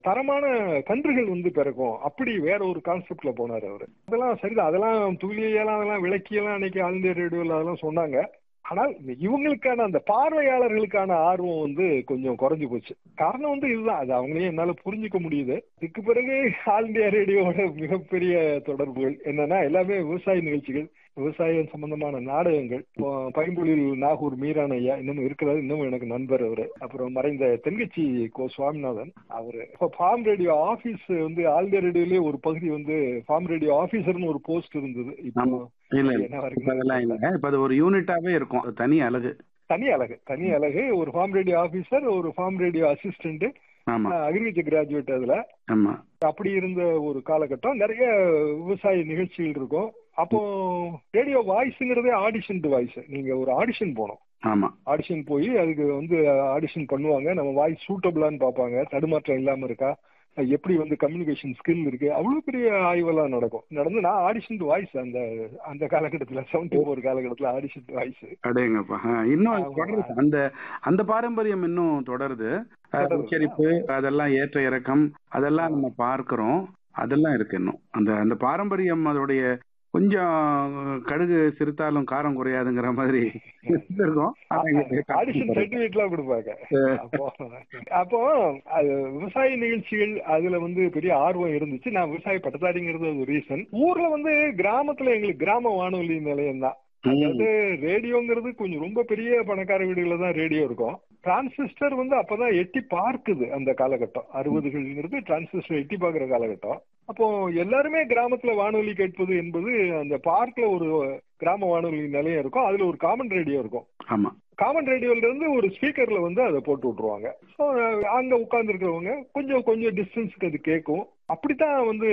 தரமான கன்றுகள் வந்து பிறக்கும் அப்படி வேற ஒரு கான்செப்ட்ல போனார் அவரு அதெல்லாம் சரிதான் அதெல்லாம் துல்லியெல்லாம் அதெல்லாம் விளக்கியெல்லாம் அன்னைக்கு ஆல் இந்தியா ரேடியோல அதெல்லாம் சொன்னாங்க ஆனால் இந்த இவங்களுக்கான அந்த பார்வையாளர்களுக்கான ஆர்வம் வந்து கொஞ்சம் குறைஞ்சு போச்சு காரணம் வந்து இதுதான் அது அவங்களே என்னால புரிஞ்சுக்க முடியுது இதுக்கு பிறகு ஆல் இந்தியா ரேடியோவோட மிகப்பெரிய தொடர்புகள் என்னன்னா எல்லாமே விவசாய நிகழ்ச்சிகள் விவசாயம் சம்பந்தமான நாடகங்கள் இப்போ பைம்பொழில் நாகூர் மீரான் ஐயா இன்னும் இருக்கிறாரு இன்னும் எனக்கு நண்பர் அவரு அப்புறம் மறைந்த தென்கட்சி கோ சுவாமிநாதன் அவரு இப்போ ஃபார்ம் ரேடியோ ஆபீஸ் வந்து ஆல் இந்தியா ரேடியோலயே ஒரு பகுதி வந்து ஃபார்ம் ரேடியோ ஆபீசர்னு ஒரு போஸ்ட் இருந்தது இப்போ ஆமா. இல்ல இல்ல என்ன இப்ப வரைக்கும் அதெல்லாம் இல்ல இப்ப அது ஒரு யூனிட்டாவே இருக்கும் அது தனி அழகு தனி அழகு தனி அழகு ஒரு ஃபார்ம் ரேடியோ ஆபீசர் ஒரு ஃபார்ம் ரேடியோ அசிஸ்டன்ட் ஆமா அக்ரிகல்ச்சர் கிராஜுவேட் அதுல ஆமா அப்படி இருந்த ஒரு காலகட்டம் நிறைய விவசாய நிகழ்ச்சிகள் இருக்கும் அப்போ ரேடியோ வாய்ஸ்ங்கிறதே ஆடிஷன் வாய்ஸ் நீங்க ஒரு ஆடிஷன் போனோம் ஆமா ஆடிஷன் போய் அதுக்கு வந்து ஆடிஷன் பண்ணுவாங்க நம்ம வாய்ஸ் சூட்டபிளான்னு பார்ப்பாங்க தடுமாற்றம் இல்லாம இருக்கா எப்படி வந்து கம்யூனிகேஷன் ஸ்கில் இருக்கு அவ்வளவு பெரிய ஆய்வெல்லாம் நடக்கும் நடந்து நான் ஆடிஷன் வாய்ஸ் அந்த அந்த காலகட்டத்துல செவன்டி ஃபோர் காலகட்டத்துல ஆடிஷன் வாய்ஸ் அடேங்கப்பா ஆ, இன்னும் அது ஆமா. தொடருது அந்த அந்த பாரம்பரியம் இன்னும் தொடருது அஹ், தொடருது. உச்சரிப்பு அதெல்லாம் ஏற்ற இறக்கம் அதெல்லாம் நம்ம பார்க்கிறோம் அதெல்லாம் இருக்கு இன்னும் அந்த அந்த பாரம்பரியம் அதோடைய கொஞ்சம் கடுகு சிறுத்தாலும் காரம் குறையாதுங்கிற மாதிரி இருக்கும் ஆனா இங்க ஆடிஷன் சர்டிபிகேட்லாம் கொடுப்பாங்க அப்போ அப்போ அது விவசாய நிகழ்ச்சிகள் அதுல வந்து பெரிய ஆர்வம் இருந்துச்சு நான் விவசாய பட்டதாரிங்கிறது ஒரு ரீசன் ஊர்ல வந்து கிராமத்துல எங்களுக்கு கிராம வானொலி நிலையம் தான் அதாவது ரேடியோங்கிறது கொஞ்சம் ரொம்ப பெரிய பணக்கார வீடுகள்ல தான் ரேடியோ இருக்கும் டிரான்சிஸ்டர் வந்து அப்பதான் எட்டி பார்க்குது அந்த காலகட்டம் அறுபதுகள்ங்கிறது டிரான்சிஸ்டர் எட்டி பார்க்குற காலகட்டம் அப்போ எல்லாருமே கிராமத்துல வானொலி கேட்பது என்பது அந்த பார்க்ல ஒரு கிராம வானொலி நிலையம் இருக்கும் அதுல ஒரு காமன் ரேடியோ இருக்கும் ஆமா காமன் ரேடியோல இருந்து ஒரு ஸ்பீக்கர்ல வந்து அதை போட்டு விட்டுருவாங்க ஸோ அங்க உட்கார்ந்து இருக்கிறவங்க கொஞ்சம் கொஞ்சம் டிஸ்டன்ஸ்க்கு அது கேட்கும் அப்படித்தான் வந்து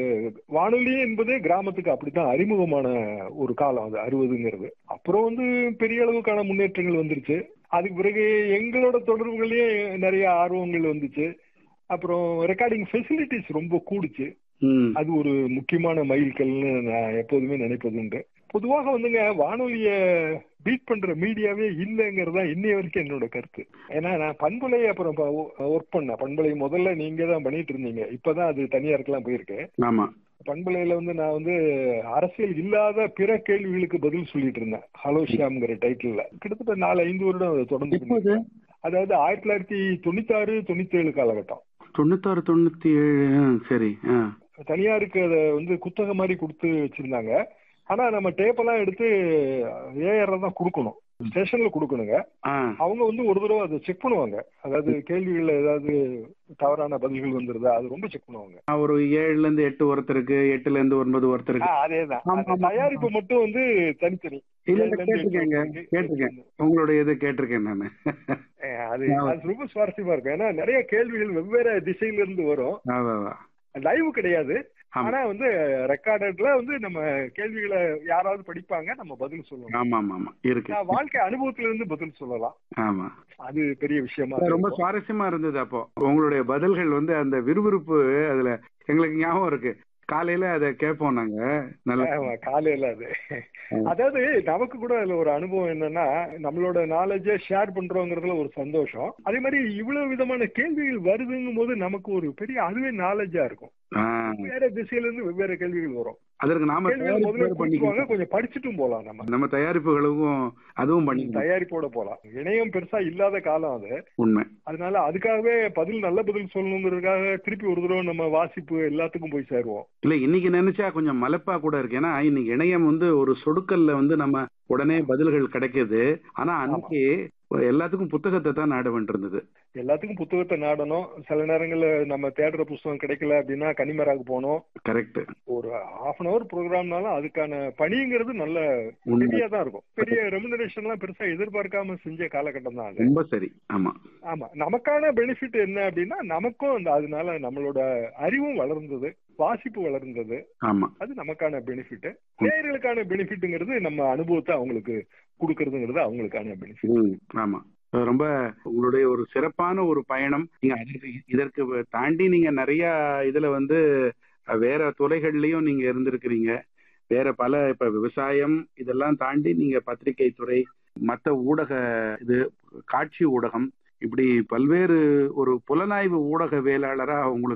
வானொலி என்பதே கிராமத்துக்கு அப்படித்தான் அறிமுகமான ஒரு காலம் அது அறுபதுங்கிறது அப்புறம் வந்து பெரிய அளவுக்கான முன்னேற்றங்கள் வந்துருச்சு அதுக்கு பிறகு எங்களோட தொடர்புகள்லயே நிறைய ஆர்வங்கள் வந்துச்சு அப்புறம் ரெக்கார்டிங் ஃபெசிலிட்டிஸ் ரொம்ப கூடுச்சு ம் அது ஒரு முக்கியமான மைல்கல்னு நான் எப்போதுமே நினைப்பது உண்டு பொதுவாக வந்துங்க வானொலிய பீட் பண்ற மீடியாவே இல்லைங்கிறது தான் இன்னைய வரைக்கும் என்னோட கருத்து ஏன்னா நான் பண்புலை அப்புறம் ஒர்க் பண்ணேன் பண்புலை முதல்ல நீங்க தான் பண்ணிட்டு இருந்தீங்க இப்பதான் அது தனியாருக்கெல்லாம் போயிருக்கு ஆமா பண்புலையில வந்து நான் வந்து அரசியல் இல்லாத பிற கேள்விகளுக்கு பதில் சொல்லிட்டு இருந்தேன் ஹலோ ஷியாம்ங்கிற டைட்டில்ல கிட்டத்தட்ட நாலு ஐந்து வருடம் அதை தொடர்ந்து எப்போது பண்ணிட்டு இருக்கேன். அதாவது ஆயிரத்தி தொள்ளாயிரத்தி தொண்ணூத்தி ஆறு தொண்ணூத்தி ஏழு காலகட்டம் தொண்ணூத்தாறு தொண்ணூத்தி ஏழு ஆ, சரி ஆ தனியாருக்கு அதை வந்து குத்தகை மாதிரி கொடுத்து வச்சிருந்தாங்க ஆனா நம்ம டேப்பெல்லாம் எடுத்து ஏஆர் தான் கொடுக்கணும் ஸ்டேஷன்ல கொடுக்கணுங்க ஆ அவங்க வந்து ஒரு தடவை அதை செக் பண்ணுவாங்க அதாவது கேள்விகள்ல ஏதாவது தவறான பதில்கள் வந்துருதா அது ரொம்ப செக் பண்ணுவாங்க ஆ, ஒரு ஏழுல இருந்து எட்டு ஒருத்தருக்கு எட்டுல இருந்து ஒன்பது ஒருத்தருக்கு அதேதான் ஆமா, அந்த ஆமா. தயாரிப்பு மட்டும் வந்து தனித்தனி இல்ல இல்ல ஏழுல இருந்து எட்டு கேட்டிருக்கேங்க வரைக்கும் கேட்டிருக்கேன் உங்களுடைய இது கேட்டிருக்கேன் நானு அஹ் அது அது ரொம்ப சுவாரஸ்யமா இருக்கும் ஏன்னா நிறைய கேள்விகள் வெவ்வேறு திசையில இருந்து வரும் அதான், அதான். லைவ் கிடையாது ஆமா. ஆனா வந்து ரெக்கார்டட்ல வந்து நம்ம கேள்விகளை யாராவது படிப்பாங்க நம்ம பதில் சொல்லணும் ஆமா ஆமா ஆமா இருக்கு நான் வாழ்க்கை அனுபவத்துல இருந்து பதில் சொல்லலாம் ஆமா அது பெரிய விஷயமா அது ரொம்ப இருக்கும். சுவாரஸ்யமா இருந்தது அப்போ உங்களுடைய பதில்கள் வந்து அந்த விறுவிறுப்பு அதுல எங்களுக்கு ஞாபகம் இருக்கு காலையில அதை கேட்போம் நாங்க நல்லா ஆமா, காலையில அது அதாவது நமக்கு கூட அதுல ஒரு அனுபவம் என்னன்னா நம்மளோட நாலேஜ ஷேர் பண்றோங்கிறதுல ஒரு சந்தோஷம் அதே மாதிரி இவ்வளவு விதமான கேள்விகள் வருதுங்கும் போது நமக்கு ஒரு பெரிய அதுவே நாலேஜா இருக்கும் ஆ, வேற திசையில இருந்து வெவ்வேறு கேள்விகள் வரும் அதற்கு நாம கேள்விகள் முதல்ல தயாரிப்பு கொடுத்துருவாங்க பண்ணிக்கலாம் கொஞ்சம் படிச்சுட்டும் போலாம் நம்ம நம்ம தயாரிப்புகளுக்கும் அதுவும் பண்ணிக்கலாம் தயாரிப்போட போலாம் இணையம் பெருசா இல்லாத காலம் அது உண்மை அதனால அதுக்காகவே பதில் நல்ல பதில் சொல்லணுங்கிறதுக்காக திருப்பி ஒரு தடவை நம்ம வாசிப்பு எல்லாத்துக்கும் போய் சேருவோம் இல்ல இன்னைக்கு நினைச்சா கொஞ்சம் மலைப்பா கூட இருக்கு ஏன்னா இன்னைக்கு இணையம் வந்து ஒரு சொடுக்கல்ல வந்து நம்ம உடனே பதில்கள் கிடைக்குது ஆனா அன்னைக்கு எல்லாத்துக்கும் புத்தகத்தை தான் நாட வேண்டியிருந்தது எல்லாத்துக்கும் புத்தகத்தை நாடணும் சில நேரங்கள்ல நம்ம தேடுற புஸ்தகம் கிடைக்கல அப்படின்னா கனிமராக்கு போனோம் கரெக்ட் ஒரு ஹாஃப் அன் அவர் ப்ரோக்ராம்னாலும் அதுக்கான பணிங்கிறது நல்ல உண்மை ஹெவியா தான் இருக்கும் பெரிய ரெமுனரேஷன் எல்லாம் பெருசா எதிர்பார்க்காம செஞ்ச காலகட்டம் தான் அது ரொம்ப சரி ஆமா ஆமா நமக்கான பெனிஃபிட் என்ன அப்படின்னா நமக்கும் அந்த அதனால நம்மளோட அறிவும் வளர்ந்தது வாசிப்பு வளர்ந்தது ஆமா அது நமக்கான பெனிஃபிட் நேயர்களுக்கான பெனிஃபிட்ங்கிறது நம்ம அனுபவத்தை அவங்களுக்கு கொடுக்கறதுங்கிறது அவங்களுக்கான பெனிஃபிட் ம், ஆமா ரொம்ப உங்களுடைய ஒரு சிறப்பான ஒரு பயணம் நீங்க அதற்கு இதற்கு தாண்டி நீங்க நிறைய இதுல வந்து அஹ், வேற துறைகள்லயும் நீங்க இருந்திருக்கிறீங்க வேற பல இப்ப விவசாயம் இதெல்லாம் தாண்டி நீங்க பத்திரிகை துறை மத்த ஊடக இது காட்சி ஊடகம் இப்படி பல்வேறு ஒரு புலனாய்வு ஊடகவியலாளரா உங்களுக்கு